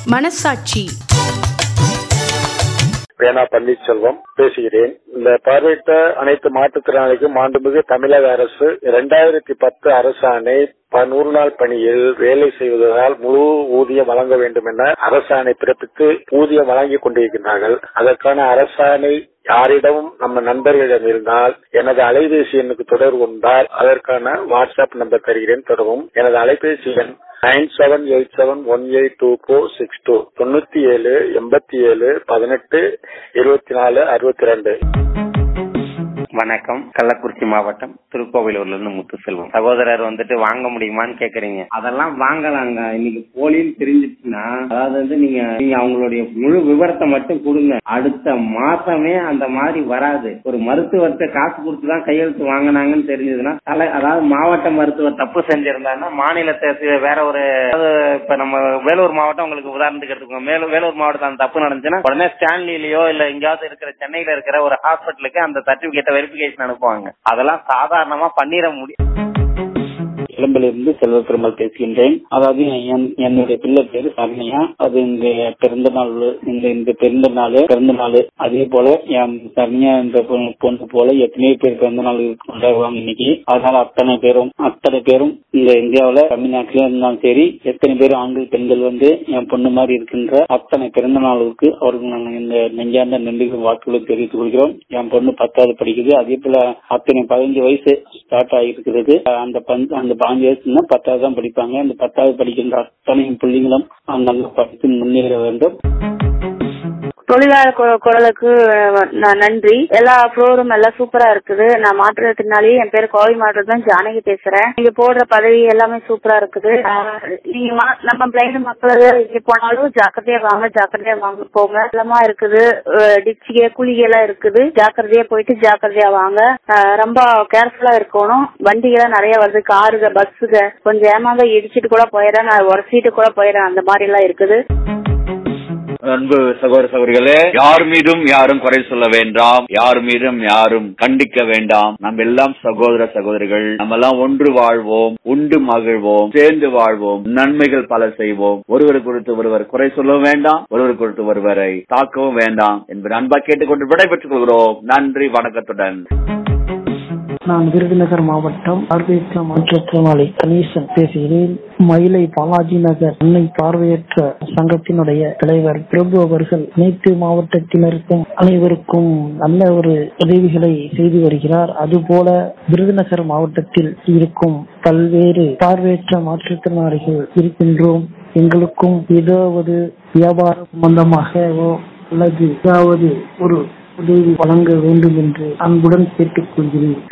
மனசாட்சி பேனா பன்னீர்செல்வம் பேசுகிறேன் இந்த பார்வையிட்ட அனைத்து மாற்றுத்திறனாளிக்கும் மாண்புமிகு தமிழக அரசு இரண்டாயிரத்தி பத்து அரசாணை நூறு நாள் பணியில் வேலை செய்வதால் முழு ஊதியம் வழங்க வேண்டும் என அரசாணை பிறப்பித்து ஊதியம் வழங்கிக் கொண்டிருக்கிறார்கள் அதற்கான அரசாணை யாரிடமும் நம்ம நண்பர்களிடம் இருந்தால் எனது அலைபேசி எண்ணுக்கு தொடர்பு கொண்டால் அதற்கான வாட்ஸ்அப் நம்பர் தருகிறேன் தொடரும் எனது அலைபேசி எண் nine seven eight seven one eight two four six two தொண்ணூத்தி ஏழு எண்பத்தி ஏழு பதினெட்டு இருபத்தி நாலு அறுபத்தி ரெண்டு வணக்கம் கள்ளக்குறிச்சி மாவட்டம் திருக்கோவிலூர்ல இருந்து முத்துசெல்வம் சகோதரர் வந்துட்டு வாங்க முடியுமான்னு கேக்குறீங்க அதெல்லாம் வாங்கலாங்க இன்னைக்கு போலின்னு தெரிஞ்சிச்சுன்னா அதாவது வந்து நீங்க நீங்க அவங்களுடைய முழு விவரத்தை மட்டும் கொடுங்க அடுத்த மாசமே அந்த மாதிரி வராது ஒரு மருத்துவர்கிட்ட காசு கொடுத்து தான் கையெழுத்து வாங்கினாங்கன்னு தெரிஞ்சதுன்னா தலை அதாவது மாவட்ட மருத்துவர் தப்பு செஞ்சிருந்தாங்கன்னா மாநிலத்தை வேற ஒரு அதாவது இப்ப நம்ம வேலூர் மாவட்டம் உங்களுக்கு உதாரணத்துக்கு எடுத்துக்கோங்க மேலும் வேலூர் மாவட்டத்தில் அந்த தப்பு நடந்துச்சுன்னா உடனே ஸ்டான்லிலயோ இல்ல எங்கேயாவது இருக்கிற சென்னையில இருக்கிற ஒரு ஹாஸ்பிட்டலுக்கு அந்த சர்டிபிகேட்டை வெரிபிகேஷன் அனுப்புவாங்க அதெல்லாம் சாதாரணமா பண்ணிட முடியும் இளம்பிலிருந்து செல்வ பெருமாள் பேசுகின்றேன் அதாவது என்- என்னுடைய பிள்ளை பேரு சரண்யா அது இந்த பிறந்த நாள் இந்த இந்த பிறந்த நாள் பிறந்த நாள் அதே போல என் சரண்யா இந்த பொ- பொண்ணு போல எத்தனையோ பேர் பிறந்த நாள் கொண்டாடுவாங்க இன்னைக்கு அதனால அத்தனை பேரும் அத்தனை பேரும் இந்த இந்தியாவுல தமிழ்நாட்டில இருந்தாலும் சரி எத்தனை பேர் ஆண்கள் பெண்கள் வந்து என் பொண்ணு மாதிரி இருக்கின்ற அத்தனை பிறந்த நாளுக்கு அவருக்கு நாங்கள் இந்த நெஞ்சார்ந்த நன்றிகள் வாழ்த்துக்களை தெரிவித்துக் கொள்கிறோம் என் பொண்ணு பத்தாவது படிக்குது அதே போல அத்தனை பதினஞ்சு வயசு ஸ்டார்ட் ஆகிருக்கிறது அந்த பந்த் அந்த பாஞ்சு வயசுனா பத்தாவது தான் படிப்பாங்க அந்த பத்தாவது படிக்கின்ற அத்தனை பிள்ளைங்களும் நல்லா படித்து முன்னேற வேண்டும் தொழிலாளர் கு- குரலுக்கு அஹ், ந- நன்றி எல்லா ஃப்ளோரும் எல்லாம் சூப்பரா இருக்குது நான் மாற்றுறதுனாலே என் பேர் கோவை மாவட்டம் ஜானகி பேசுறேன் நீங்க போடுற பதவி எல்லாமே சூப்பரா இருக்குது அஹ், நீங்க மா- நம்ம பிளைண்ட் மக்கள் இங்க போனாலும் ஜாக்கிரதையா வாங்க ஜாக்கிரதையா வாங்க போங்க எல்லாமா இருக்குது டிச்சிக குளிகை எல்லாம் இருக்குது ஜாக்கிரதையா போயிட்டு ஜாக்கிரதையா வாங்க அஹ், ரொம்ப கேர்ஃபுல்லா இருக்கணும் வண்டிகள்லாம் நிறைய வருது காருக பஸ்ஸுக கொஞ்சம் ஏமாங்க இடிச்சிட்டு கூட போயிடறேன் நான் உரசிட்டு கூட போயிடறேன் அந்த மாதிரி எல்லாம் இருக்குது அன்பு சகோதர சகோதரிகளே யார் மீதும் யாரும் குறை சொல்ல வேண்டாம் யார் மீதும் யாரும் கண்டிக்க வேண்டாம் நம்ம எல்லாம் சகோதர சகோதரிகள் நம்ம எல்லாம் ஒன்று வாழ்வோம் உண்டு மகிழ்வோம் சேர்ந்து வாழ்வோம் நன்மைகள் பல செய்வோம் ஒருவர் குறித்து ஒருவர் குறை சொல்லவும் வேண்டாம் ஒருவர் குறித்து ஒருவரை தாக்கவும் வேண்டாம் என்பது அன்பா கேட்டுக்கொண்டு விடைபெற்றுக் கொள்கிறோம் நன்றி வணக்கத்துடன் நான் விருதுநகர் மாவட்டம் பார்வையற்ற மாற்றுத்திறனாளி கணேசன் பேசுகிறேன் மயிலை பாலாஜி நகர் அன்னை பார்வையற்ற சங்கத்தினுடைய தலைவர் பிரபு அவர்கள் அனைத்து மாவட்டத்தினருக்கும் அனைவருக்கும் நல்ல ஒரு உதவிகளை செய்து வருகிறார் அதுபோல விருதுநகர் மாவட்டத்தில் இருக்கும் பல்வேறு பார்வையற்ற மாற்றுத்திறனாளிகள் இருக்கின்றோம் எங்களுக்கும் ஏதாவது வியாபார சம்பந்தமாகவோ அல்லது ஏதாவது ஒரு உதவி வழங்க வேண்டும் என்று அன்புடன் கேட்டுக்கொள்கிறேன்